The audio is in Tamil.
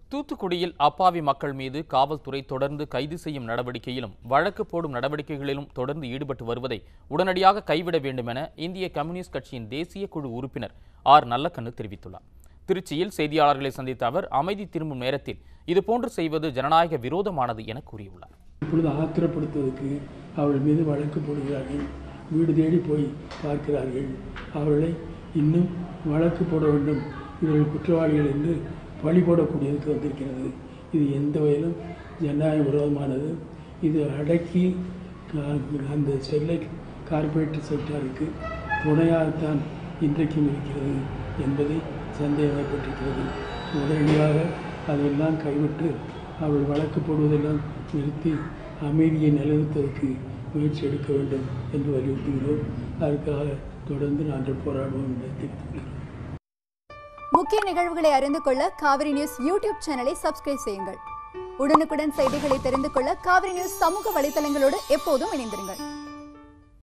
தூத்துக்குடியில் அப்பாவி மக்கள் மீது காவல்துறை தொடர்ந்து கைது செய்யும் நடவடிக்கையிலும் வழக்கு போடும் நடவடிக்கைகளிலும் தொடர்ந்து ஈடுபட்டு வருவதை உடனடியாக கைவிட வேண்டும் என இந்திய கம்யூனிஸ்ட் கட்சியின் தேசிய குழு உறுப்பினர் ஆர் நல்லக்கண்ணு தெரிவித்துள்ளார் திருச்சியில் செய்தியாளர்களை சந்தித்த அவர் அமைதி திரும்பும் நேரத்தில் இதுபோன்று செய்வது ஜனநாயக விரோதமானது என கூறியுள்ளார் இப்பொழுது ஆத்திரப்படுத்துவதற்கு அவர்கள் மீது வழக்கு போடுகிறார்கள் வீடு தேடி போய் பார்க்கிறார்கள் அவர்களை இன்னும் வழக்கு போட வேண்டும் இவர்கள் குற்றவாளிகள் என்று பழி போடக்கூடியதுக்கு வந்திருக்கிறது இது எந்த வகையிலும் ஜனநாயக விரோதமானது இது அடக்கி கா- அந்த ஸ்டெர்லைட் கார்ப்பரேட் செக்டாருக்கு துணையாகத்தான் இன்றைக்கும் இருக்கிறது என்பதை சந்தேகப்பட்டிருக்கிறது உடனடியாக அதையெல்லாம் கைவிட்டு அவள் வழக்கு போடுவதெல்லாம் நிறுத்தி அமைதியை நிலைநிறுத்துவதற்கு முயற்சி எடுக்க வேண்டும் என்று வலியுறுத்துகிறோம் அதற்காக தொடர்ந்து நாங்கள் போராடுவோம் என்று தெரிவித்துள்ளோம் முக்கிய நிகழ்வுகளை அறிந்து கொள்ள காவிரி நியூஸ் யூடியூப் சேனலை சப்ஸ்கிரைப் செய்யுங்கள் உடனுக்குடன் செய்திகளை தெரிந்து கொள்ள காவிரி நியூஸ் சமூக வலைதளங்களோடு எப்போதும் இணைந்திருங்கள்